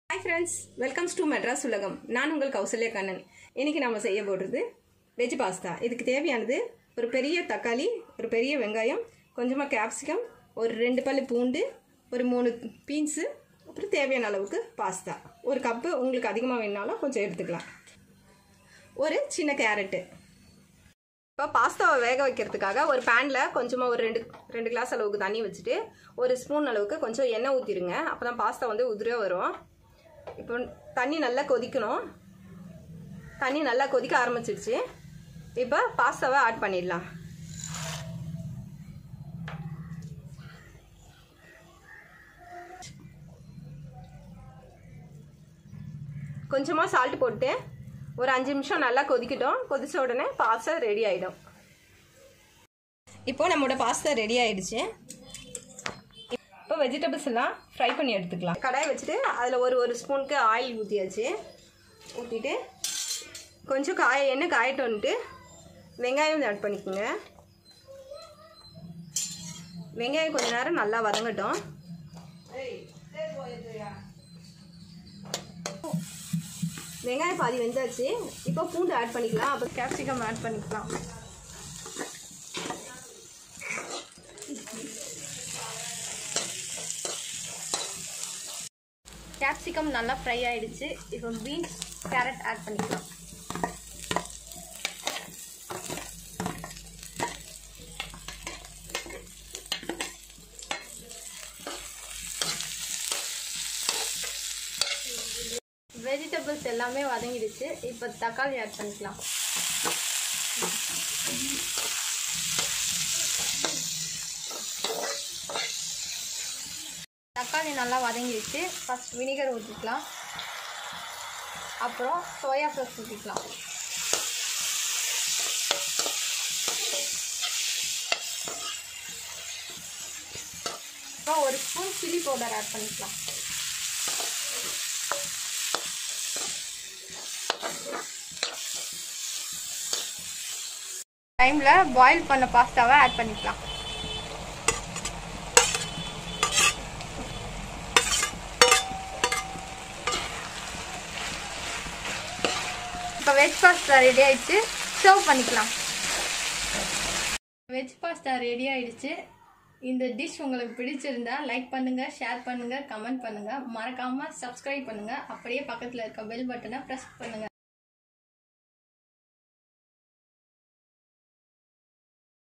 hi friends welcomes to Madras உலகம் நான் உங்கள் கௌசல்யா கண்ணன் இன்னைக்கு நம்ம செய்ய போடுறது வெஜ் பாஸ்தா இதுக்கு தேவையானது ஒரு பெரிய தக்காளி ஒரு பெரிய வெங்காயம் கொஞ்சமாக கேப்சிகம் ஒரு ரெண்டு பல்லு பூண்டு ஒரு மூணு பீன்ஸு அப்புறம் தேவையான அளவுக்கு பாஸ்தா ஒரு கப்பு உங்களுக்கு அதிகமாக வேணுனாலும் கொஞ்சம் எடுத்துக்கலாம் ஒரு சின்ன கேரட்டு இப்போ பாஸ்தாவை வேக வைக்கிறதுக்காக ஒரு பேனில் கொஞ்சமாக ஒரு ரெண்டு ரெண்டு கிளாஸ் அளவுக்கு தண்ணி வச்சுட்டு ஒரு ஸ்பூன் அளவுக்கு கொஞ்சம் எண்ணெய் ஊற்றிடுங்க அப்போ தான் பாஸ்தா வந்து உதிரே வரும் இப்போ தண்ணி நல்லா கொதிக்கணும் தண்ணி நல்லா கொதிக்க ஆரம்பிச்சிடுச்சு இப்போ பாஸ்தாவை ஆட் பண்ணிடலாம் கொஞ்சமாக சால்ட் போட்டு ஒரு அஞ்சு நிமிஷம் நல்லா கொதிக்கட்டும் கொதிச்ச உடனே பாஸ்தா ரெடி ஆகிடும் இப்போ நம்மளோட பாஸ்தா ரெடி ஆயிடுச்சு இப்போ வெஜிடபிள்ஸ் எல்லாம் ஃப்ரை பண்ணி எடுத்துக்கலாம் கடாய் வச்சுட்டு அதில் ஒரு ஒரு ஸ்பூனுக்கு ஆயில் ஊற்றியாச்சு ஊற்றிட்டு கொஞ்சம் காய எண்ணெய் காயட்டோன்ட்டு வெங்காயம் ஆட் பண்ணிக்கோங்க வெங்காயம் கொஞ்ச நேரம் நல்லா வதங்கட்டும் வெங்காயம் பாதி வெந்தாச்சு இப்போ பூண்டு ஆட் பண்ணிக்கலாம் அப்புறம் கேப்சிகம் ஆட் பண்ணிக்கலாம் கேப்சிகம் நல்லா ஃப்ரை ஆயிடுச்சு இப்போ பீன்ஸ் கேரட் ஆட் பண்ணிக்கலாம் வெஜிடபிள்ஸ் எல்லாமே வதங்கிடுச்சு இப்போ தக்காளி ஆட் பண்ணிக்கலாம் தக்காளி நல்லா வதங்கிடுச்சு ஃபஸ்ட் வினிகர் ஊற்றிக்கலாம் அப்புறம் சோயா சாஸ் ஊற்றிக்கலாம் அப்புறம் ஒரு ஸ்பூன் சில்லி பவுடர் ஆட் பண்ணிக்கலாம் டைமில் பாயில் பண்ண பாஸ்தாவை ஆட் பண்ணிக்கலாம் இப்போ வெஜ் பாஸ்தா ரெடி ஆயிடுச்சு சர்வ் பண்ணிக்கலாம் வெஜ் பாஸ்தா ரெடி ஆயிடுச்சு இந்த டிஷ் உங்களுக்கு பிடிச்சிருந்தா லைக் பண்ணுங்க ஷேர் பண்ணுங்க கமெண்ட் பண்ணுங்க மறக்காம சப்ஸ்கிரைப் பண்ணுங்க அப்படியே பக்கத்தில் இருக்க பெல் பட்டனை ப்ரெஸ் பண்ணுங்க